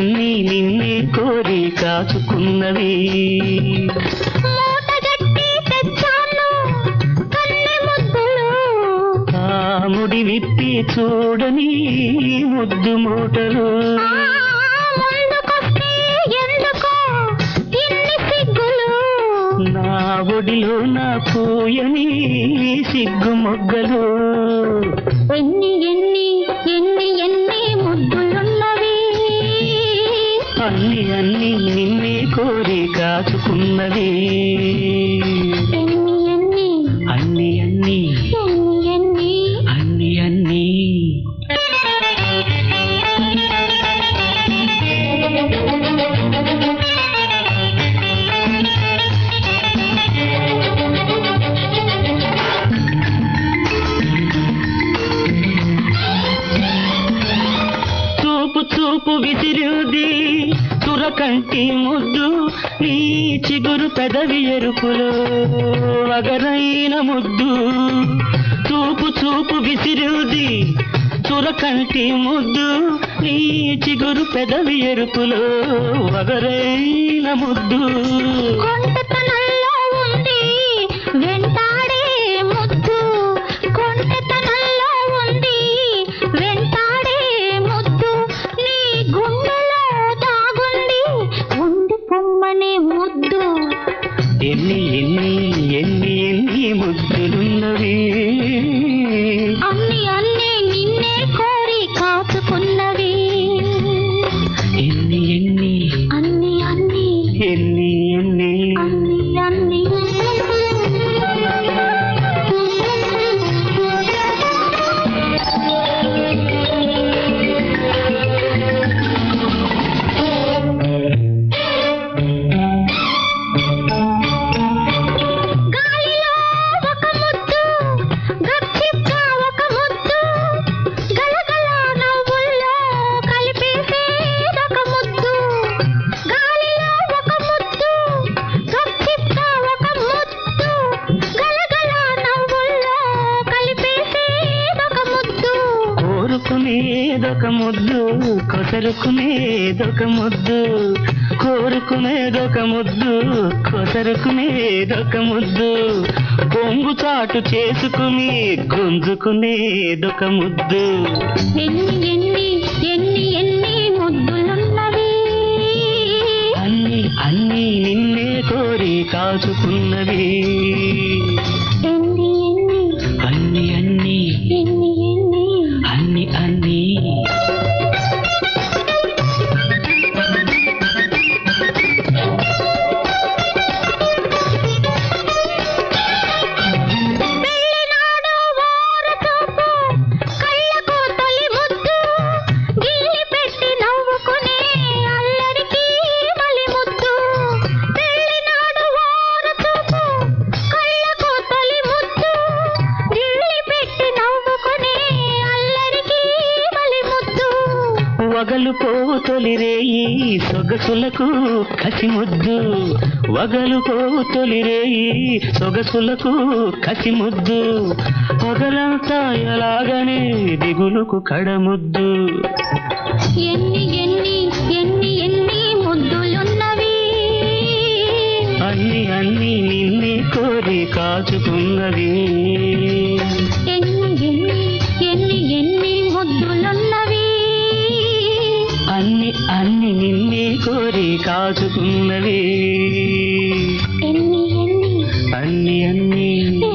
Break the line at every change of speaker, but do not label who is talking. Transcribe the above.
అన్ని నిన్నే కోరి కాచుకున్నవి
మూటగట్టి తెచ్చాను కన్నె ముద్దులు
ఆ ముడి విప్పి చూడని ముద్దు మూటలు
ఆ, ముందుకొస్తే ఎందుకో ఇన్ని సిగ్గులు
నా ఒడిలో నా పూయని సిగ్గు మొగ్గలు
ఎన్ని ఎన్ని ఎన్ని ఎన్ని ముద్దులున్నవి
అన్ని అన్ని నిన్నే కోరి కాచుకున్నవి
ఎన్ని ఎన్ని
అన్ని అన్ని
ఎన్ని ఎన్ని
అన్ని అన్ని చూపు చూపు విసిరుది తురకంటి ముద్దు నీ చిగురు పెదవి ఎరుపులో వగరైన ముద్దు చూపు చూపు విసిరుది తురకంటి ముద్దు నీ చిగురు పెదవి ఎరుపులో వగరైన ముద్దు
కొంటతనంలో ఉంది వెంటాడే ముద్దు కొంటతనంలో ఉంది వెంటాడే ముద్దు నీ గుండెలో దాగుంది ఉండి పొమ్మనే ముద్దు
ఎన్ని ఎన్ని ఎన్ని ఎన్ని ముద్దులున్నవి
అన్ని అన్ని నిన్నే కోరి కాచుకున్నవి
ఎన్ని ఎన్ని
అన్ని అన్ని
ఎన్ని ఎన్ని
అన్ని అన్ని గాలిలో ఒక ముద్దు గచ్చిగా ఒక ముద్దు గలగల నవ్వుల్లో కలిపేసేదొక ముద్దు గాలిలో ఒక ముద్దు గచ్చిగా ఒక ముద్దు గలగల నవ్వుల్లో కలిపేసేదొక ముద్దు
కోరుకునేదొక ముద్దు కొసరుకునేదొక ముద్దు కోరుకునేదొక ముద్దు కొసరుకునేదొక ముద్దు కొంగు చాటు చేసుకుని గుంజుకునేదొక ముద్దు
ఎన్ని ఎన్ని ఎన్ని ఎన్ని ముద్దులున్నవి
అన్ని అన్ని నిన్నే కోరి కాచుకున్నవి
ఎన్ని ఎన్ని
అన్ని అన్ని
ఎన్ని ఎన్ని
అన్ని అన్ని
పెళ్ళినాడు ఓర చూపు కళ్ళకు తొలి ముద్దు గిల్లి పెట్టి నవ్వుకునే అల్లరికి మలి ముద్దు పెళ్ళినాడు ఓర చూపు కళ్ళకు తొలి ముద్దు గిల్లి పెట్టి నవ్వుకునే అల్లరికి మలి ముద్దు
వగలు పోతొలి రేయి సొగసులకు కసి ముద్దు వగలు పోతొలి రేయి సొగసులకు కసి ముద్దు పగలంతా ఎలాగనే దిగులుకు కడముద్దు
ఎన్ని ఎన్ని ఎన్ని ఎన్ని ముద్దులున్నవి
అన్ని అన్ని నిన్నే కోరి కాచుకున్నది
ఎన్ని ఎన్ని ఎన్ని ఎన్ని ముద్దులున్నవి
అన్ని అన్ని నిన్నే కోరి కాచుకున్నవి
ఎన్ని ఎన్ని
అన్ని అన్ని